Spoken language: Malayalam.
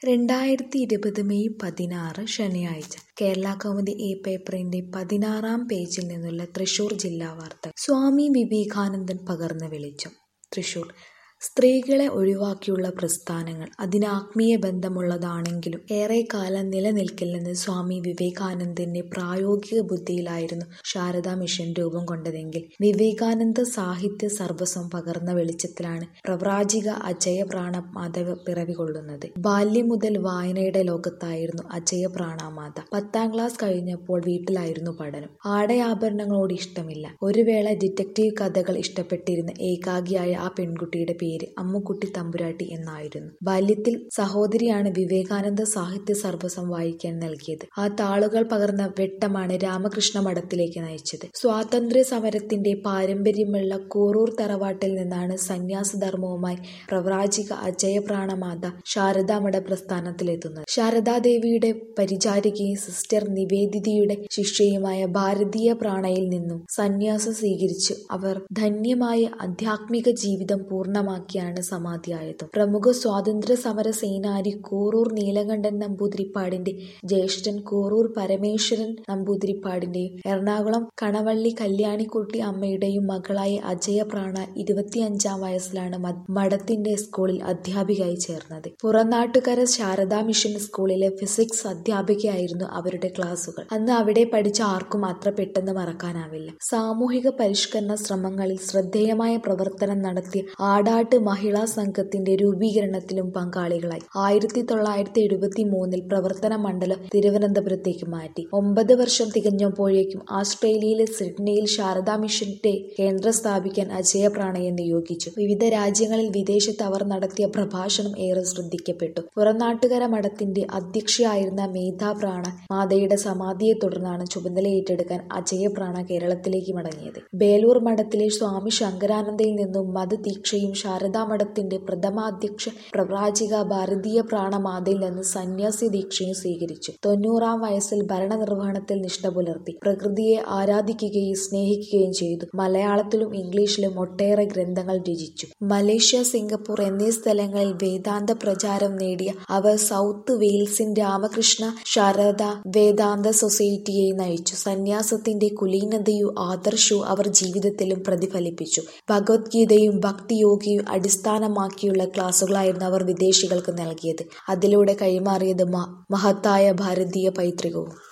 രണ്ടായിരത്തി ഇരുപത് മെയ് പതിനാറ് ശനിയാഴ്ച കേരളകൗമുദി ഈ പേപ്പറിന്റെ പതിനാറാം പേജിൽ നിന്നുള്ള തൃശൂർ ജില്ലാ വാർത്ത സ്വാമി വിവേകാനന്ദൻ പകർന്ന വെളിച്ചം തൃശൂർ സ്ത്രീകളെ ഒഴിവാക്കിയുള്ള പ്രസ്ഥാനങ്ങൾ അതിന് ആത്മീയ ബന്ധമുള്ളതാണെങ്കിലും ഏറെക്കാലം നിലനിൽക്കില്ലെന്ന് സ്വാമി വിവേകാനന്ദന്റെ പ്രായോഗിക ബുദ്ധിയിലായിരുന്നു ശാരദാ മിഷൻ രൂപം കൊണ്ടതെങ്കിൽ വിവേകാനന്ദ സാഹിത്യ സർവസ്വം പകർന്ന വെളിച്ചത്തിലാണ് പ്രവ്രാജിക അജയപ്രാണ മാധവ പിറവികൊള്ളുന്നത് ബാല്യം മുതൽ വായനയുടെ ലോകത്തായിരുന്നു അജയപ്രാണമാത പത്താം ക്ലാസ് കഴിഞ്ഞപ്പോൾ വീട്ടിലായിരുന്നു പഠനം ആടയാഭരണങ്ങളോട് ഇഷ്ടമില്ല ഒരു വേള ഡിറ്റക്റ്റീവ് കഥകൾ ഇഷ്ടപ്പെട്ടിരുന്ന ഏകാഗിയായ ആ പെൺകുട്ടിയുടെ പേര് അമ്മുക്കുട്ടി തമ്പുരാട്ടി എന്നായിരുന്നു ബാല്യത്തിൽ സഹോദരിയാണ് വിവേകാനന്ദ സാഹിത്യ സർവസ്വം വായിക്കാൻ നൽകിയത് ആ താളുകൾ പകർന്ന വെട്ടമാണ് രാമകൃഷ്ണ മഠത്തിലേക്ക് നയിച്ചത് സ്വാതന്ത്ര്യ സമരത്തിന്റെ പാരമ്പര്യമുള്ള കൂറൂർ തറവാട്ടിൽ നിന്നാണ് സന്യാസധർമ്മവുമായി പ്രവ്രാജിക അജയപ്രാണമാത ശാരദാമഠ പ്രസ്ഥാനത്തിലെത്തുന്നത് ശാരദാദേവിയുടെ പരിചാരികയും സിസ്റ്റർ നിവേദിതയുടെ ശിഷ്യയുമായ ഭാരതീയ പ്രാണയിൽ നിന്നും സന്യാസം സ്വീകരിച്ച് അവർ ധന്യമായ ആധ്യാത്മിക ജീവിതം പൂർണ്ണമാക്കിയാണ് സമാധിയായത് പ്രമുഖ സ്വാതന്ത്ര്യ സമര സേനാനി കൂറൂർ നീലകണ്ഠൻ നമ്പൂതിരിപ്പാടിന്റെ ജ്യേഷ്ഠൻ കൂറൂർ പരമേശ്വരൻ നമ്പൂതിരിപ്പാടിന്റെയും എറണാകുളം കണവള്ളി കല്യാണിക്കുട്ടി അമ്മയുടെയും മകളായ അജയപ്രാണ ഇരുപത്തിയഞ്ചാം വയസ്സിലാണ് മഠത്തിന്റെ സ്കൂളിൽ അധ്യാപികയായി ചേർന്നത് പുറനാട്ടുകര ശാരദാ മിഷൻ സ്കൂളിലെ ഫിസിക്സ് അധ്യാപികയായിരുന്നു അവരുടെ ക്ലാസുകൾ അന്ന് അവിടെ പഠിച്ച ആർക്കും അത്ര പെട്ടെന്ന് മറക്കാനാവില്ല സാമൂഹിക പരിഷ്കരണ ശ്രമങ്ങളിൽ ശ്രദ്ധേയമായ പ്രവർത്തനം നടത്തിയ ആടാട്ട് മഹിളാ സംഘത്തിന്റെ രൂപീകരണത്തിലും പങ്കാളികളായി ആയിരത്തി തൊള്ളായിരത്തി എഴുപത്തി മൂന്നിൽ പ്രവർത്തന മണ്ഡലം തിരുവനന്തപുരത്തേക്ക് മാറ്റി ഒമ്പത് വർഷം തികഞ്ഞപ്പോഴേക്കും ആസ്ട്രേലിയയിലെ സിഡ്നിയിൽ ശാരദാ മിഷന്റെ കേന്ദ്രം സ്ഥാപിക്കാൻ അജയപ്രാണയെ നിയോഗിച്ചു വിവിധ രാജ്യങ്ങളിൽ വിദേശത്ത് അവർ നടത്തിയ പ്രഭാഷണം ഏറെ ശ്രദ്ധിക്കപ്പെട്ടു പുറനാട്ടുകര മഠത്തിന്റെ അധ്യക്ഷയായിരുന്ന മേധാപ്രാണ മാതയുടെ സമാധിയെ തുടർന്നാണ് ചുമതല ഏറ്റെടുക്കാൻ അജയപ്രാണ കേരളത്തിലേക്ക് മടങ്ങിയത് ബേലൂർ മഠത്തിലെ സ്വാമി ശങ്കരാനന്ദയിൽ നിന്നും മതദീക്ഷയും ശാരദാ മഠത്തിന്റെ പ്രഥമാധ്യക്ഷ പ്രവ്രാജിക ഭാരതീയ പ്രാണമാതയിൽ നിന്ന് സന്യാസി ദീക്ഷയും സ്വീകരിച്ചു തൊണ്ണൂറാം വയസ്സിൽ ഭരണനിർവഹണത്തിൽ നിഷ്ഠ പുലർത്തി പ്രകൃതിയെ ആരാധിക്കുകയും സ്നേഹിക്കുകയും ചെയ്തു മലയാളത്തിലും ഇംഗ്ലീഷിലും ഒട്ടേറെ ഗ്രന്ഥങ്ങൾ രചിച്ചു മലേഷ്യ സിംഗപ്പൂർ എന്നീ സ്ഥലങ്ങളിൽ വേദാന്ത പ്രചാരം നേടിയ അവർ സൗത്ത് വെയിൽസിൻ രാമകൃഷ്ണ ശാരദ വേദാന്ത സൊസൈറ്റിയെ നയിച്ചു സന്യാസത്തിന്റെ കുലീനതയും ആദർശവും അവർ ജീവിതത്തിലും പ്രതിഫലിപ്പിച്ചു ഭഗവത്ഗീതയും ഭക്തിയോഗയും അടിസ്ഥാനമാക്കിയുള്ള ക്ലാസുകളായിരുന്നു അവർ വിദേശികൾക്ക് നൽകിയത് അതിലൂടെ കൈമാറിയത് മഹത്തായ ഭാരതീയ പൈതൃകവും